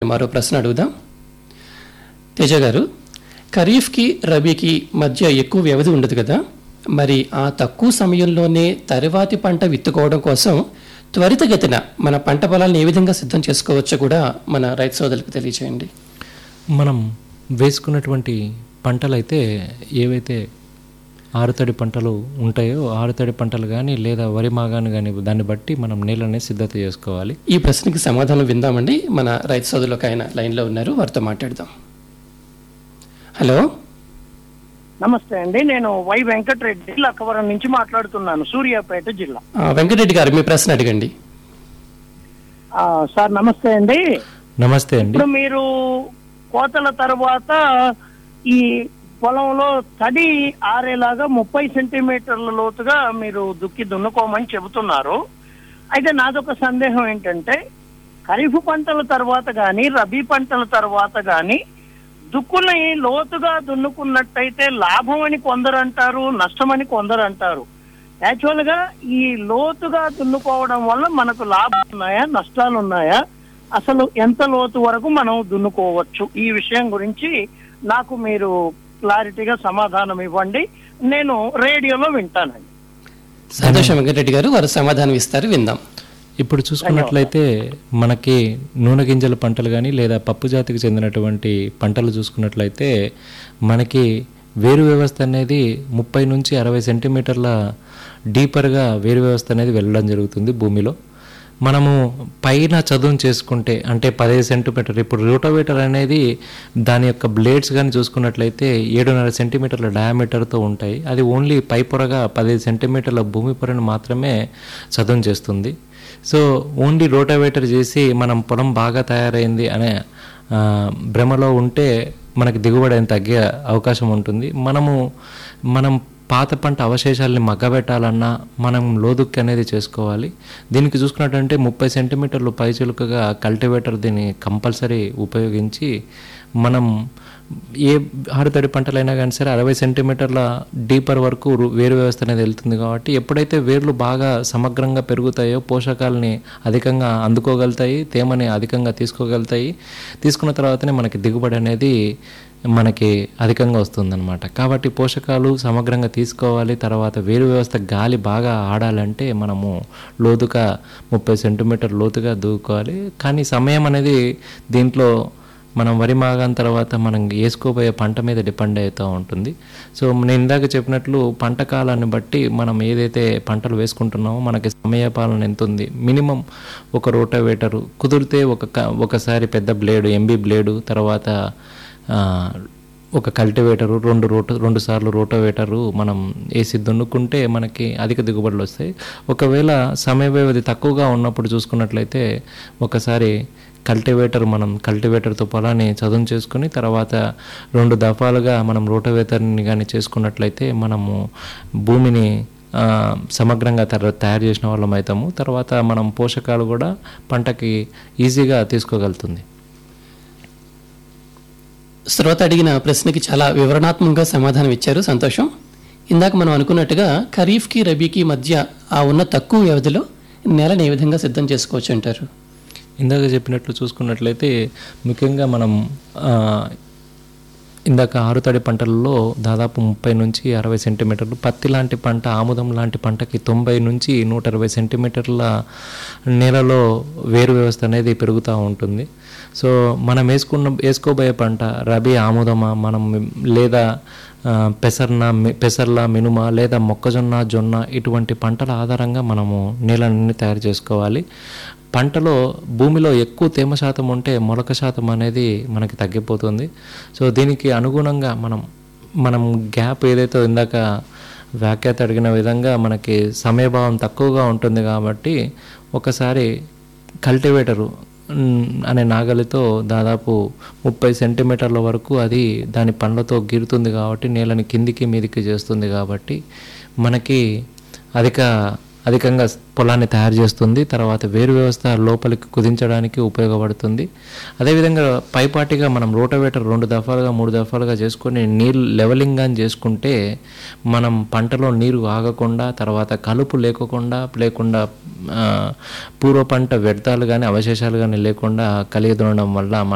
మరో ప్రశ్న అడుగుదాం తేజ గారు ఖరీఫ్కి రబీకి మధ్య ఎక్కువ వ్యవధి ఉండదు కదా మరి ఆ తక్కువ సమయంలోనే తరువాతి పంట విత్తుకోవడం కోసం త్వరితగతిన మన పంట పొలాలను ఏ విధంగా సిద్ధం చేసుకోవచ్చో కూడా మన రైతు సోదరులకు తెలియజేయండి మనం వేసుకున్నటువంటి పంటలైతే ఏవైతే ఆరుతడి పంటలు ఉంటాయో ఆరుతడి పంటలు కానీ లేదా వరి మాగాను కానీ దాన్ని బట్టి మనం నేలని సిద్ధత చేసుకోవాలి ఈ ప్రశ్నకి సమాధానం విందామండి మన రైతు సోదరులు ఒక ఆయన లైన్లో ఉన్నారు వారితో మాట్లాడదాం హలో నమస్తే అండి నేను వై వెంకటరెడ్డి లక్కవరం నుంచి మాట్లాడుతున్నాను సూర్యాపేట జిల్లా ఆ, వెంకటరెడ్డి గారు మీ ప్రశ్న అడగండి ఆ, సార్ నమస్తే అండి నమస్తే అండి ఇప్పుడు మీరు కోతల తర్వాత ఈ పొలంలో తడి ఆరేలాగా ముప్పై సెంటీమీటర్ల లోతుగా మీరు దుక్కి దున్నుకోమని చెబుతున్నారు అయితే నాదొక సందేహం ఏంటంటే ఖరీఫ్ పంటల తర్వాత కానీ రబీ పంటల తర్వాత కానీ దుక్కుని లోతుగా దున్నుకున్నట్టయితే లాభం అని కొందరు అంటారు నష్టమని కొందరు అంటారు యాక్చువల్ గా ఈ లోతుగా దున్నుకోవడం వల్ల మనకు లాభాలు ఉన్నాయా నష్టాలు ఉన్నాయా అసలు ఎంత లోతు వరకు మనం దున్నుకోవచ్చు ఈ విషయం గురించి నాకు మీరు క్లారిటీగా సమాధానం ఇవ్వండి నేను రేడియోలో వింటానండి సంతోషం వెంకటరెడ్డి గారు వారు సమాధానం ఇస్తారు విందాం ఇప్పుడు చూసుకున్నట్లయితే మనకి నూనె గింజల పంటలు కానీ లేదా పప్పు జాతికి చెందినటువంటి పంటలు చూసుకున్నట్లయితే మనకి వేరు వ్యవస్థ అనేది ముప్పై నుంచి అరవై సెంటీమీటర్ల డీపర్గా వేరు వ్యవస్థ అనేది వెళ్ళడం జరుగుతుంది భూమిలో మనము పైన చదును చేసుకుంటే అంటే పదిహేను సెంటీమీటర్ ఇప్పుడు రూటోవేటర్ అనేది దాని యొక్క బ్లేడ్స్ కానీ చూసుకున్నట్లయితే ఏడున్నర సెంటీమీటర్ల డయామీటర్తో ఉంటాయి అది ఓన్లీ పై పొరగా పదిహేను సెంటీమీటర్ల భూమి పొరను మాత్రమే చదును చేస్తుంది సో ఓన్లీ రోటావేటర్ చేసి మనం పొలం బాగా తయారైంది అనే ఆ, భ్రమలో ఉంటే మనకి దిగుబడి అని తగ్గే అవకాశం ఉంటుంది మనము మనం పాత పంట అవశేషాలని మగ్గబెట్టాలన్నా మనం లోదుక్కి అనేది చేసుకోవాలి దీనికి చూసుకున్నట్టంటే ముప్పై సెంటీమీటర్లు పైచిలుకగా కల్టివేటర్ దీన్ని కంపల్సరీ ఉపయోగించి మనం ఏ ఆరుతడి పంటలైనా కానీ సరే అరవై సెంటీమీటర్ల డీపర్ వరకు రు- వేరు వ్యవస్థ అనేది వెళ్తుంది కాబట్టి ఎప్పుడైతే వేర్లు బాగా సమగ్రంగా పెరుగుతాయో పోషకాలని అధికంగా అందుకోగలుగుతాయి తేమని అధికంగా తీసుకోగలుగుతాయి తీసుకున్న తర్వాతనే మనకి దిగుబడి అనేది మనకి అధికంగా వస్తుందన్నమాట కాబట్టి పోషకాలు సమగ్రంగా తీసుకోవాలి తర్వాత వేరు వ్యవస్థ గాలి బాగా ఆడాలంటే మనము లోతుగా ముప్పై సెంటీమీటర్ లోతుగా దూకోవాలి కానీ సమయం అనేది దీంట్లో మనం వరి మాగాన్ తర్వాత మనం వేసుకోబోయే పంట మీద డిపెండ్ అవుతూ ఉంటుంది సో నేను ఇందాక చెప్పినట్లు పంట కాలాన్ని బట్టి మనం ఏదైతే పంటలు వేసుకుంటున్నామో మనకి సమయపాలన ఎంత ఉంది మినిమం ఒక రోటావేటరు కుదిరితే ఒక క- ఒకసారి పెద్ద బ్లేడు ఎంబీ బ్లేడు తర్వాత ఆ, ఒక కల్టివేటరు రెండు రోట రెండు సార్లు రోటోవేటరు మనం వేసి దున్నుకుంటే మనకి అధిక దిగుబడులు వస్తాయి ఒకవేళ సమయ వ్యవధి తక్కువగా ఉన్నప్పుడు చూసుకున్నట్లయితే ఒకసారి కల్టివేటర్ మనం కల్టివేటర్తో పొలాన్ని చదును చేసుకుని తర్వాత రెండు దఫాలుగా మనం రోటోవేటర్ని కానీ చేసుకున్నట్లయితే మనము భూమిని ఆ, సమగ్రంగా తర తయారు చేసిన వాళ్ళం అవుతాము తర్వాత మనం పోషకాలు కూడా పంటకి ఈజీగా తీసుకోగలుగుతుంది శ్రోత అడిగిన ప్రశ్నకి చాలా వివరణాత్మకంగా సమాధానం ఇచ్చారు సంతోషం ఇందాక మనం అనుకున్నట్టుగా ఖరీఫ్కి రబీకి మధ్య ఆ ఉన్న తక్కువ వ్యవధిలో నేలను ఏ విధంగా సిద్ధం చేసుకోవచ్చు అంటారు ఇందాక చెప్పినట్లు చూసుకున్నట్లయితే ముఖ్యంగా మనం ఆ, ఇందాక ఆరుతడి పంటలలో దాదాపు ముప్పై నుంచి అరవై సెంటీమీటర్లు పత్తి లాంటి పంట ఆముదం లాంటి పంటకి తొంభై నుంచి నూట ఇరవై సెంటీమీటర్ల నేలలో వేరు వ్యవస్థ అనేది పెరుగుతూ ఉంటుంది సో మనం వేసుకున్న వేసుకోబోయే పంట రబీ ఆముదమా మనం లేదా ఆ, పెసర్న మి- పెసర్ల మినుమ లేదా మొక్కజొన్న జొన్న ఇటువంటి పంటల ఆధారంగా మనము నేలని తయారు చేసుకోవాలి పంటలో భూమిలో ఎక్కువ తేమ శాతం ఉంటే మొలక శాతం అనేది మనకి తగ్గిపోతుంది సో దీనికి అనుగుణంగా మనం మనం గ్యాప్ ఏదైతే ఇందాక వ్యాఖ్యాత అడిగిన విధంగా మనకి సమయభావం తక్కువగా ఉంటుంది కాబట్టి ఒకసారి కల్టివేటరు మ్, అనే నాగలితో దాదాపు ముప్పై సెంటీమీటర్ల వరకు అది దాని పండ్లతో గీరుతుంది కాబట్టి నేలని కిందికి మీదికి చేస్తుంది కాబట్టి మనకి అధిక అధికంగా పొలాన్ని తయారు చేస్తుంది తర్వాత వేరు వ్యవస్థ లోపలికి కుదించడానికి ఉపయోగపడుతుంది అదేవిధంగా పైపాటిగా మనం రోటవేటర్ రెండు దఫాలుగా మూడు దఫాలుగా చేసుకొని నీళ్ళు లెవెలింగ్ కానీ చేసుకుంటే మనం పంటలో నీరు ఆగకుండా తర్వాత కలుపు లేకుండా లేకుండా ఆ, పూర్వ పంట వ్యర్థాలు కానీ అవశేషాలు కానీ లేకుండా కలిగి ఉండడం వల్ల